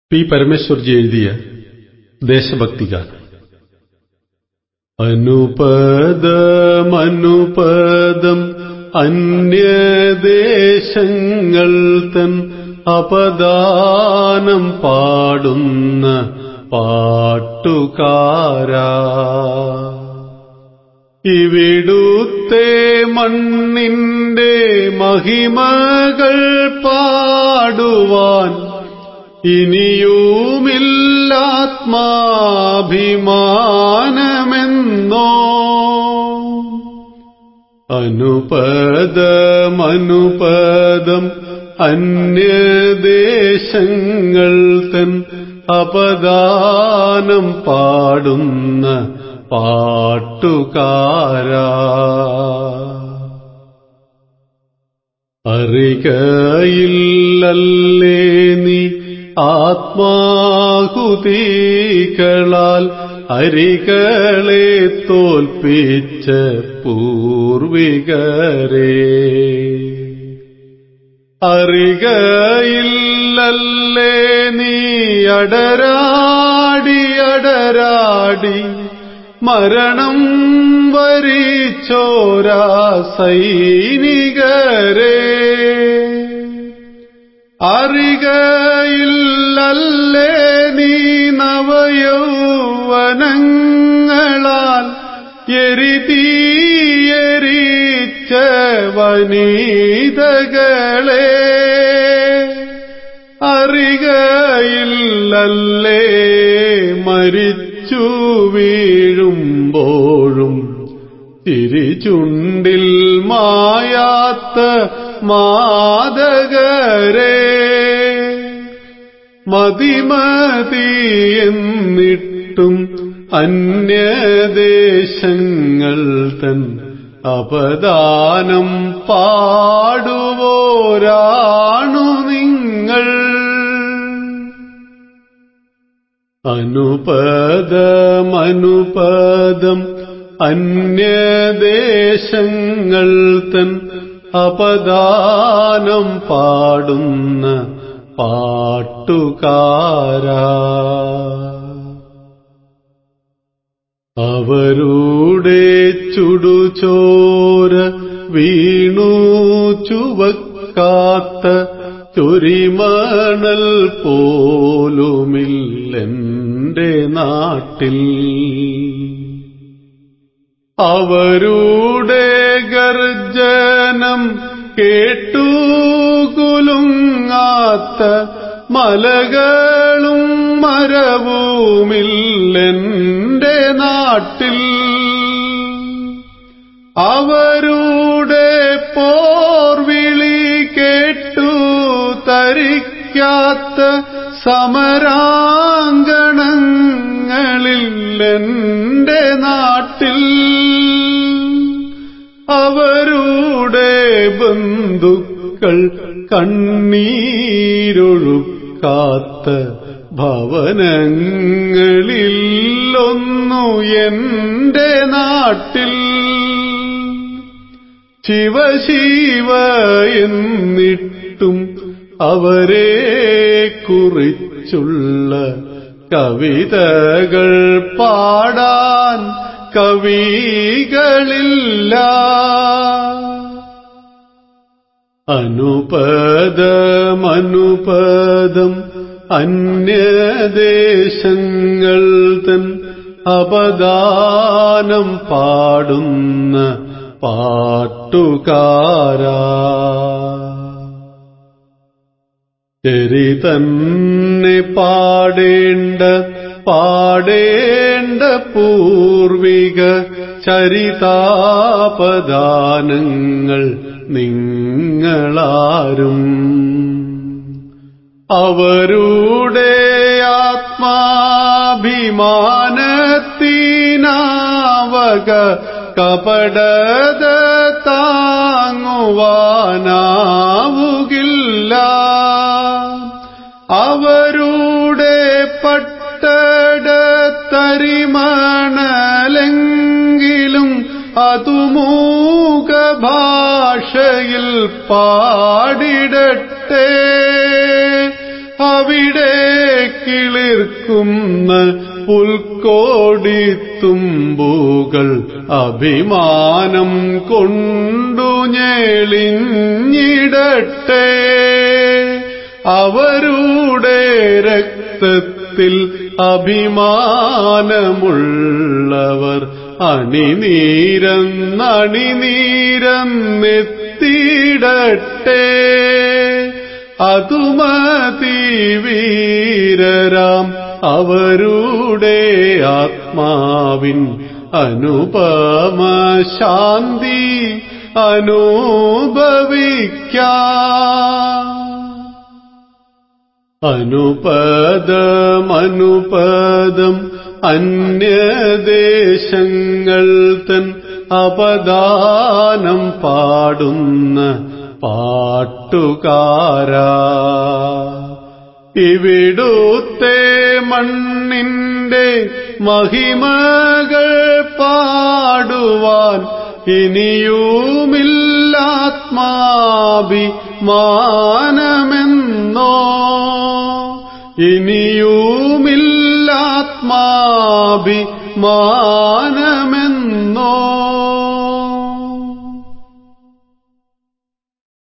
P Parameshwarji എഴുതിയ ദേശഭക്തിഗാനം അനുപദമനുപദം അന്യദേശങ്ങൾ തൻ അപദാനം പാടുന്ന പാട്ടുകാരാ ഇവിടുത്തെ മണ്ണിന്റെ മഹിമകൾ പാടുവാൻ ഇനിയുമില്ലാത്മാഭിമാനമെന്നോ അനുപദമനുപദം അന്യദേശങ്ങൾ തൻ അപദാനം പാടുന്ന പാട്ടുകാരാ അറികയില്ലല്ലേ നീ ആത്മാഹുതികളാൽ അരികളെ തോൽപ്പിച്ച പൂർവികരെ അറികയില്ലല്ലേ നീ അടരാടി അടരാടി മരണം വരിച്ചോരാ സൈനികരെ അറികയില്ലല്ലേ നീ നവയൗവനങ്ങളാൽ എരിതീയരിച്ച വനീതകളെ അറികയില്ലല്ലേ മരിച്ചു വീഴുമ്പോഴും തിരിചുണ്ടിൽ മായാത്ത മാതകരെ മതിമതി എന്നിട്ടും അന്യദേശങ്ങൾ തൻ അപദാനം പാടുവോരാണു നിങ്ങൾ അനുപദമനുപദം അന്യദേശങ്ങൾ തൻ അപദാനം പാടുന്ന പാട്ടുകാരാ അവരുടെ ചുടുചോര വീണു ചുവക്കാത്ത ചൊരിമണൽ പോലുമില്ലെന്റെ നാട്ടിൽ അവരുടെ ഗർജനം കേട്ടു കുലുങ്ങാത്ത മലകളും മരവുമില്ലെന്റെ നാട്ടിൽ അവരുടെ പോർവിളി കേട്ടു തരിക്കാത്ത സമരാങ്കണങ്ങളില്ലെന്റെ നാട്ടിൽ അവരുടെ ബന്ധുക്കൾ കണ്ണീരൊഴുക്കാത്ത ഭവനങ്ങളിലൊന്നു എന്റെ നാട്ടിൽ ശിവശിവ എന്നിട്ടും അവരെ കുറിച്ചുള്ള കവിതകൾ പാടാൻ കവികളില്ല അനുപദമനുപദം അന്യദേശങ്ങൾ തൻ അപദാനം പാടുന്ന പാട്ടുകാരാ ശരി തന്നെ പാടേണ്ട പാടേണ്ട പൂർവിക ചരിതാപദാനങ്ങൾ നിങ്ങളാരും അവരുടെ ആത്മാഭിമാനത്തിനാവക കപടത താങ്ങുവാനാവുകില്ല അവരുടെ പട്ടടത്തരിമണലെങ്കിലും അതുമൂക ഭാഷയിൽ പാടിടട്ടെ അവിടുത്തെ അവിടെ കിളിർക്കുന്ന പുൽക്കോടിത്തുമ്പുകൾ അഭിമാനം കൊണ്ടു ഞെളിഞ്ഞിടട്ടെ അവരുടെ രക്തത്തിൽ അഭിമാനമുള്ളവർ അണിനീരന്നണിനീരന്നെത്തിയിടട്ടെ അതുമതി വീരരാം അവരുടെ ആത്മാവിൻ അനുപമ ശാന്തി അനുഭവിക്കാം അനുപദമനുപദം അന്യദേശങ്ങൾ തൻ അപദാനം പാടുന്ന പാട്ടുകാരാ ഇവിടുത്തെ മണ്ണിന്റെ മഹിമകൾ പാടുവാൻ ഇനിയുമില്ലാത്മാഭിമാനമെന്നോ ഇനിയുമില്ലാത്മാഭിമാനമെന്നോ